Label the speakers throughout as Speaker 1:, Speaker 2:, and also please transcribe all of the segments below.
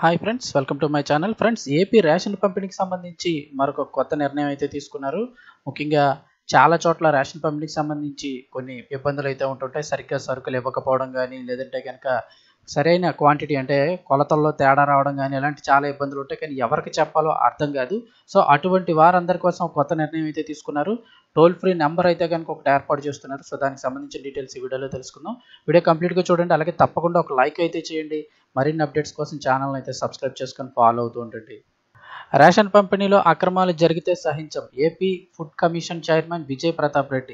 Speaker 1: hi friends welcome to my channel friends AP ration పంపిణీకి సంబంధించి మరొక కొత్త నిర్ణయం అయితే తీసుకున్నారు ముఖ్యంగా చాలా చోట్ల రేషన్ పంపిణీకి సంబంధించి కొన్ని ఇబ్బందులు అయితే ఉంటుంటాయి సరిగ్గా సరుకులు ఇవ్వకపోవడం కానీ లేదంటే కనుక సరైన క్వాంటిటీ అంటే కొలతల్లో తేడా రావడం కానీ ఇలాంటి చాలా ఇబ్బందులు ఉంటాయి కానీ ఎవరికి చెప్పాలో అర్థం కాదు సో అటువంటి వారందరి కోసం కొత్త నిర్ణయం అయితే తీసుకున్నారు టోల్ ఫ్రీ నెంబర్ అయితే కనుక ఒకటి ఏర్పాటు చేస్తున్నారు సో దానికి సంబంధించిన డీటెయిల్స్ ఈ వీడియోలో తెలుసుకుందాం వీడియో కంప్లీట్గా చూడండి అలాగే తప్పకుండా ఒక లైక్ అయితే చేయండి మరిన్ని అప్డేట్స్ కోసం ఛానల్ అయితే సబ్స్క్రైబ్ చేసుకొని ఫాలో అవుతూ ఉండండి రేషన్ పంపిణీలో అక్రమాలు జరిగితే సహించం AP food commission chairman Vijay Pratap Reddy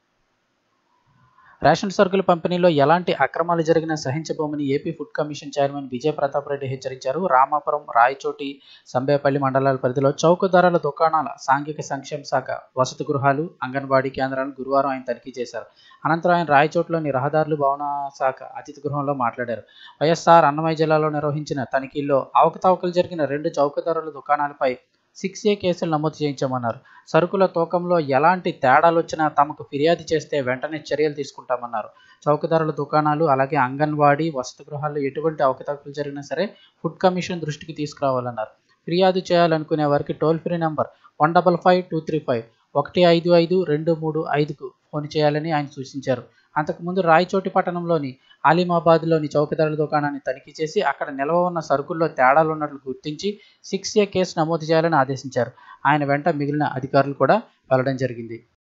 Speaker 1: ration సరుకుల పంపిణీలో ఎలాంటి అక్రమాలు జరిగినా సహించబోమని AP food commission chairman Vijay Pratap Reddy హెచ్చరించారు రామాపురం రాయచోటి సంబేపల్లి మండలాల పరిధిలో చౌక ధరల దుకాణాల సాంఘిక సంక్షేమ శాఖ వసతి గృహాలు అంగన్వాడీ కేంద్రాలను గురువారం ఆయన తనిఖీ చేశారు అనంతరం ఆయన రాయచోట్లోని రహదారులు భవన శాఖ అతిథి గృహంలో మాట్లాడారు వైఎస్ఆర్ అన్నమయ్య జిల్లాలో నిర్వహించిన తనిఖీల్లో అవకతవకలు జరిగిన రెండు చౌక ధరల దుకాణాలపై సిక్స్ ఏ కేసులు నమోదు చేయించామన్నారు సరుకుల తూకంలో ఎలాంటి తేడాలు వచ్చినా తమకు ఫిర్యాదు చేస్తే వెంటనే చర్యలు తీసుకుంటామన్నారు చౌకధరల దుకాణాలు అలాగే అంగన్వాడీ వసతి గృహాల్లో ఎటువంటి అవకతవకలు జరిగినా సరే ఫుడ్ కమిషన్ దృష్టికి తీసుకురావాలన్నారు ఫిర్యాదు చేయాలనుకునే వారికి toll free number one double five two three five ఒకటి ఐదు ఐదు రెండు మూడు ఐదుకు ఫోన్ చేయాలని ఆయన సూచించారు అంతకుముందు రాయచోటి పట్టణంలోని ఆలిమాబాద్లోని చౌకధరల దుకాణాన్ని తనిఖీ చేసి అక్కడ నిల్వ ఉన్న సరుకుల్లో తేడాలు ఉన్నట్లు గుర్తించి సిక్స్ ఏ కేసు నమోదు చేయాలని ఆదేశించారు ఆయన వెంట మిగిలిన అధికారులు కూడా వెళ్ళడం జరిగింది